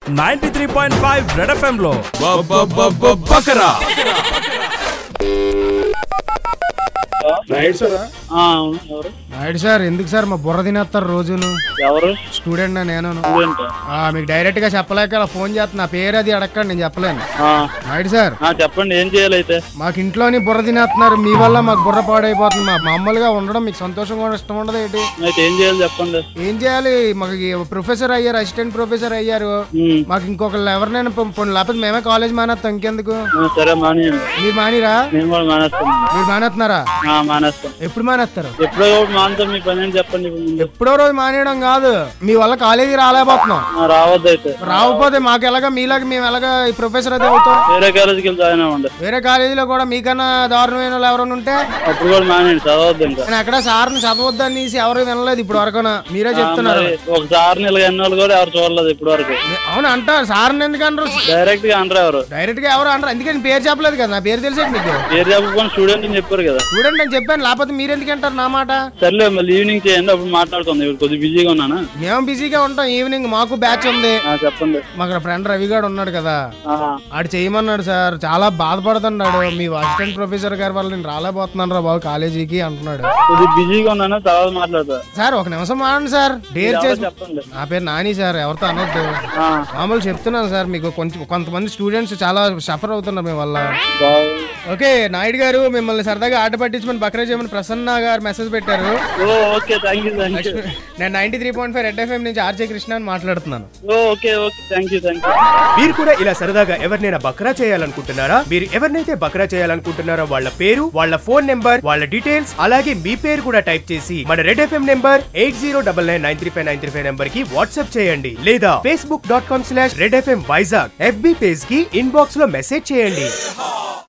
Ninety three point five red FM లో Bakra right sir ఆ, అవును ఎవరు నాయుడు సార్ ఎందుకు సార్ మా బుర్ర తినేస్తారు రోజును ఎవరు స్టూడెంట్ నేను స్టూడెంట్ ఆ, మీకు డైరెక్ట్ గా చెప్పలేక అలా ఫోన్ చేస్తున్నా నా పేరు అది అడగండి నేను చెప్పలేను ఆ, నాయుడు సార్ ఆ, చెప్పండి ఏం చేయాలి అయితే మాకు ఇంట్లోని బుర్ర తినేస్తున్నారు మీ వల్ల మాకు బుర్ర పాడైపోతుంది మా మామూలుగా ఉండడం మీకు సంతోషంగా ఉండడం ఇష్టం ఉండదు ఏంటి అయితే ఏం చేయాలి చెప్పండి ఏం చేయాలి మాకు ఈ ప్రొఫెసర్ అయ్యారు అసిస్టెంట్ ప్రొఫెసర్ అయ్యారు ఉమ్, మాకు ఇంకొకళ్ళు ఎవరినైనా పం- పోనీ లేకపోతే మేమే కాలేజ్ మానేస్తాం ఇంకెందుకు ఆ, సరే మానేయండి మీరు మానిరా నేను కూడా మానేస్తాను మీరు మానేస్తున్నారా ఆ, మానేస్తాం ఎప్పుడు మానేస్తారు ఎప్పుడో ఒకటి మానుతాం మీ పని అని చెప్పండి ఇప్పుడు ముందు. ఎప్పుడో రోజు మానేయడం కాదు మీ వల్ల కాలేజీ రాలేకపోతున్నాం ఆ, రావద్దు అయితే రాకపోతే మాకు ఎలాగా మీలాగా మేము ఎలాగా ఈ ప్రొఫెసర్ అది అవుతాం వేరే కాలేజీకి వెళ్ళి జాయిన్ అవ్వండి వేరే కాలేజీలో కూడా మీకన్నా దారుణమైన వాళ్ళు ఎవరైనా ఉంటే అప్పుడు కూడా మానేయండి చదవద్దు ఇంకా నేను ఎక్కడ సార్ని చదవద్దని ఎవరు వినలేదు ఇప్పుడు వరకు మీరే చెప్తున్నారు మరి ఒకసారి నెల ఎన్ని వాళ్ళు కూడా ఎవరు చూడలేదు ఇప్పటి వరకు అవును అంటారు సార్ని ఎందుకు అనరు డైరెక్ట్ గా అనరు ఎవరు డైరెక్ట్ గా ఎవరు అనరు అందుకని పేరు చెప్పలేదు కదా నా పేరు తెలిసేది మీకు పేరు చెప్పకుండా స్టూడెంట్ అని చెప్పారు కదా చూడండి నేను చెప్పాను లేకపోతే మీరు ఎందుకు అంటారు నా మాట సర్లే మళ్ళీ ఈవినింగ్ చేయండి అప్పుడు మాట్లాడుకుందాం ఇప్పుడు కొద్దిగా బిజీగా ఉన్నానా మేము బిజీగా ఉంటాం ఈవినింగ్ మాకు బ్యాచ్ ఉంది ఆ, చెప్పండి మాకు ఫ్రెండ్ రవి గారు ఉన్నాడు కదా ఆ, ఆడు చేయమన్నాడు సార్ చాలా బాధపడుతున్నాడు మీ అసిస్టెంట్ ప్రొఫెసర్ గారు వాళ్ళు నేను రాలేకపోతున్నాను రా బాబు కాలేజీకి అంటున్నాడు కొద్దిగా బిజీగా ఉన్నానా తర్వాత మాట్లాడతా సార్ ఒక నిమిషం మాడండి సార్ డేర్ ఎవరో చేసి చెప్పండి నా పేరు నాని సార్ ఎవరితో అనొద్దు ఆ, మామూలు చెప్తున్నాను సార్ మీకు కొంచెం కొంతమంది స్టూడెంట్స్ చాలా సఫర్ అవుతున్నారు మీ వల్ల బాగుంది. ఓకే నాయుడు గారు మిమ్మల్ని సరదాగా ఆట పట్టించమని బక్రా చేయమని ప్రసన్న గారు మెసేజ్ పెట్టారు oh okay thank you thank you నేను ninety three point five red FM నుంచి ఆర్జే కృష్ణ అని మాట్లాడుతున్నాను oh okay okay thank you thank you మీరు కూడా ఇలా సరదాగా ఎవరినైనా బకరా చేయాలనుకుంటున్నారా మీరు ఎవరినైతే బకరా చేయాలనుకుంటున్నారో వాళ్ళ పేరు వాళ్ళ ఫోన్ నెంబర్ వాళ్ళ డీటెయిల్స్ అలాగే మీ పేరు కూడా టైప్ చేసి మన red FM number eight zero double nine nine three five nine three five number కి వాట్సాప్ చేయండి లేదా Facebook dot com slash red FM Vizag FB page కి ఇన్బాక్స్ లో మెసేజ్ చేయండి